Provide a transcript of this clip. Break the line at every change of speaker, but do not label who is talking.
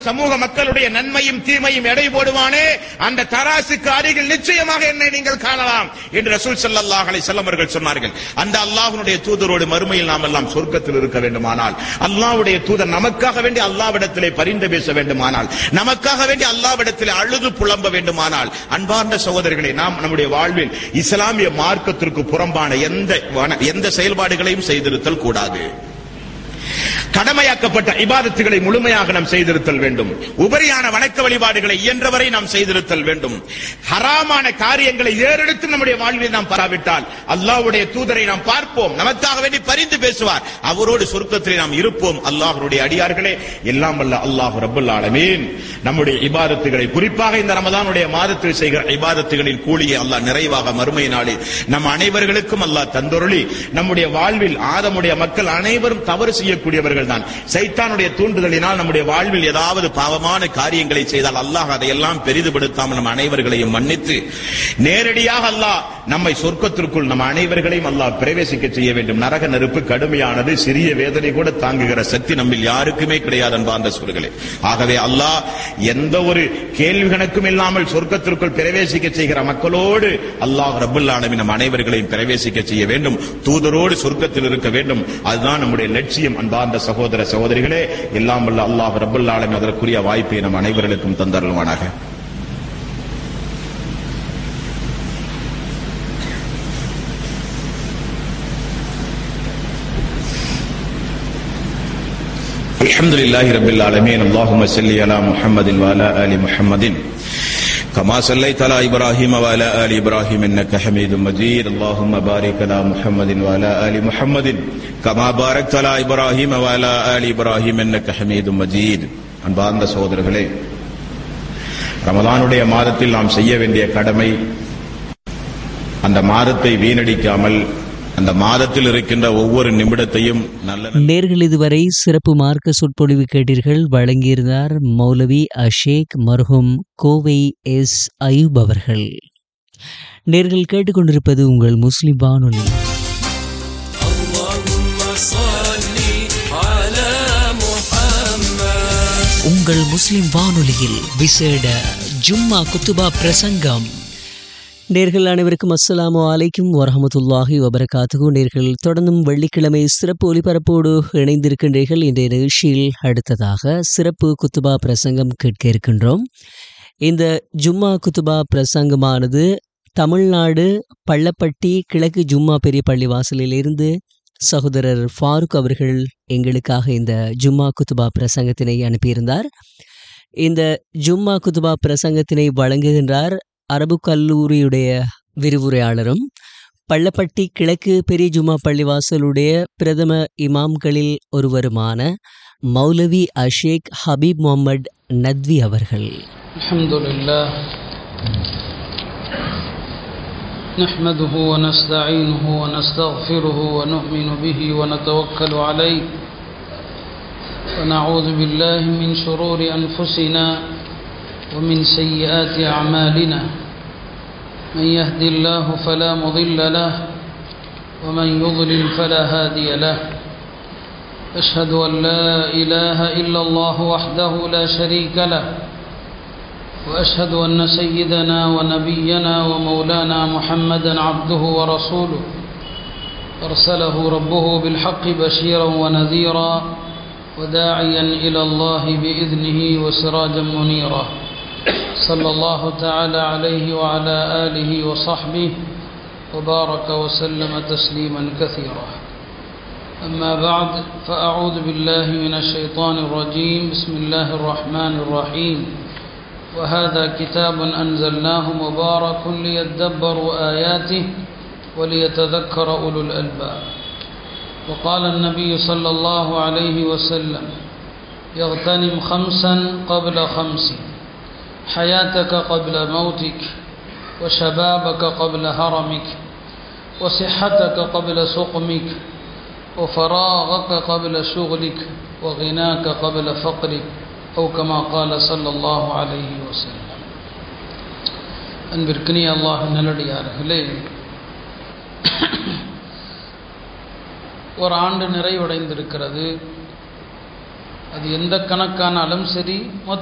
சமூக மக்களுடைய நன்மையும் தீமையும் எடை போடுவானே அந்த தராசுக்கு அருகில் நிச்சயமாக என்னை நீங்கள் காணலாம் என்று ரசூல் ஸல்லல்லாஹு அலைஹி வஸல்லம் அவர்கள் சொன்னார்கள் அந்த அல்லாஹ்வுடைய தூதரோடு மறுமையில் நாம் எல்லாம் சொர்க்கத்தில் இருக்க வேண்டுமானால் அல்லாஹ்வுடைய தூதர் நமக்காக வேண்டி அல்லாஹ்விடத்திலே பரிந்து பேச வேண்டுமானால் நமக்காக வேண்டி அல்லாஹ்விடத்திலே அழுது புலம்ப வேண்டுமானால் அன்பார்ந்த சகோதரர்களே நாம் நம்முடைய வாழ்வில் இஸ்லாமிய மார்க்கத்திற்கு புறம்பான எந்த வன- எந்த செயல்பாடுகளையும் செய்திருத்தல் கூடாது கடமையாக்கப்பட்ட இபாதத்துகளை முழுமையாக நாம் செய்திருத்தல் வேண்டும் உபரியான வணக்க வழிபாடுகளை இயன்றவரை நாம் செய்திருத்தல் வேண்டும் ஹராமான காரியங்களை ஏறெடுத்து நம்முடைய வாழ்வில் நாம் பராவிட்டால் அல்லாஹ்வுடைய தூதரை நாம் பார்ப்போம் நமக்காக வேண்டி பரிந்து பேசுவார் அவரோடு சொர்க்கத்திலே நாம் இருப்போம் அல்லாஹ்வுடைய அடியார்களே எல்லாம் வல்ல அல்லாஹ் ரப்பல் ஆலமீன் நம்முடைய இபாதத்துகளை குறிப்பாக இந்த ரமதானுடைய மாதத்தில் செய்கிற இபாதத்துகளின் கூலியை அல்லாஹ் நிறைவாக மறுமை நாளில் நம் அனைவர்களுக்கும் அல்லாஹ் தந்தொருளி நம்முடைய வாழ்வில் ஆதமுடைய மக்கள் அனைவரும் தவறு செய்யக்கூடியவர்கள் தான் சைத்தானுடைய தூண்டுதலினால் நம்முடைய வாழ்வில் ஏதாவது பாவமான காரியங்களை செய்தால் அல்லாஹ் அதையெல்லாம் பெரிதுபடுத்தாமல் நம் அனைவர்களையும் மன்னித்து நேரடியாக அல்லாஹ் நம்மை சொர்க்கத்திற்குள் நம் அனைவர்களையும் அல்லாஹ் பிரவேசிக்க செய்ய வேண்டும் நரக நெருப்பு கடுமையானது சிறிய வேதனை கூட தாங்குகிற சக்தி நம்மில் யாருக்குமே கிடையாது அன்பார்ந்த சொல்களே ஆகவே அல்லாஹ் எந்த ஒரு கேள்வி கணக்கும் இல்லாமல் சொர்க்கத்திற்குள் பிரவேசிக்க செய்கிற மக்களோடு அல்லாஹ் ரபுல் ஆலமீன் நம் அனைவர்களையும் பிரவேசிக்க செய்ய வேண்டும் தூதரோடு சொர்க்கத்தில் இருக்க வேண்டும் அதுதான் நம்முடைய லட்சியம் அன்பார்ந்த சகோதர சகோதரிகளே எல்லாம் வல்ல அல்லாஹ் ரபுல் ஆலமீன் அதற்குரிய வாய்ப்பை நம் அனைவர்களுக்கும் தந்தருள்வானாக الحمد لله رب العالمين اللهم صل على محمد وعلى ال محمد كما صليت على ابراهيم وعلى ال ابراهيم انك حميد مجيد اللهم بارك على محمد وعلى ال محمد كما باركت على ابراهيم وعلى ال ابراهيم انك حميد مجيد அன்பார்ந்த சகோதரர்களே ரமலானுடைய மாதத்தில் நாம் செய்ய வேண்டிய கடமை அந்த மாதத்தை வீணடிக்காமல் அந்த மாதத்தில் இருக்கின்ற ஒவ்வொரு நிமிடத்தையும் நல்ல
நேர்கள் இதுவரை சிறப்பு மார்க்க சொற்பொழிவு கேட்டீர்கள் வழங்கியிருந்தார் மௌலவி அஷேக் மர்ஹூம் கோவை எஸ் அயூப் அவர்கள் நேர்கள் கேட்டுக்கொண்டிருப்பது உங்கள் முஸ்லிம் வானொலி உங்கள் முஸ்லிம் வானொலியில் விசேட ஜும்மா குத்துபா பிரசங்கம் நேர்கள் அனைவருக்கும் அஸ்ஸலாமு அலைக்கும் வரஹமத்துல்லாஹி வபரகாத்துகு நேர்கள் தொடர்ந்தும் வெள்ளிக்கிழமை சிறப்பு ஒலிபரப்போடு இணைந்திருக்கின்றீர்கள் இன்றைய நிகழ்ச்சியில் அடுத்ததாக சிறப்பு குத்துபா பிரசங்கம் கேட்க இருக்கின்றோம் இந்த ஜும்மா குத்துபா பிரசங்கமானது தமிழ்நாடு பள்ளப்பட்டி கிழக்கு ஜும்மா பெரிய பள்ளி வாசலிலிருந்து சகோதரர் ஃபாரூக் அவர்கள் எங்களுக்காக இந்த ஜும்மா குத்துபா பிரசங்கத்தினை அனுப்பியிருந்தார் இந்த ஜும்மா குத்துபா பிரசங்கத்தினை வழங்குகின்றார் அரபு கல்லூரியுடைய விரிவுரையாளரும் பள்ளப்பட்டி கிழக்கு பெரிய ஜும்மா பள்ளிவாசலுடைய பிரதம இமாம்களில் ஒருவருமான மௌலவி அஷேக் ஹபீப் முகமது நத்வி அவர்கள்
الحمد لله نحمده ونستعينه ونستغفره ونؤمن به ونتوكل عليه ونعوذ بالله من شرور أنفسنا ومن سيئات أعمالنا من يهدي الله فلا مضل له ومن يضلل فلا هادي له أشهد أن لا إله إلا الله وحده لا شريك له واشهد ان سيدنا ونبينا ومولانا محمدا عبده ورسوله ارسله ربه بالحق بشيرا ونذيرا وداعيا الى الله باذنه وسراجا منيرا صلى الله تعالى عليه وعلى اله وصحبه وبارك وسلم تسليما كثيرا اما بعد فاعوذ بالله من الشيطان الرجيم بسم الله الرحمن الرحيم وهذا كتاب أنزلناه مبارك ليدبروا آياته وليتذكر أولو الألباب وقال النبي صلى الله عليه وسلم يغتنم خمسا قبل خمس حياتك قبل موتك وشبابك قبل هرمك وصحتك قبل سقمك وفراغك قبل شغلك وغناك قبل فقرك أو كما قال صلى الله عليه وسلم அன்பிற்கினிய அல்லாஹ் நல்லடியார்களே ஒரு ஆண்டு நிறைவடைந்திருக்கிறது அது எந்த கணக்கானாலும் சரி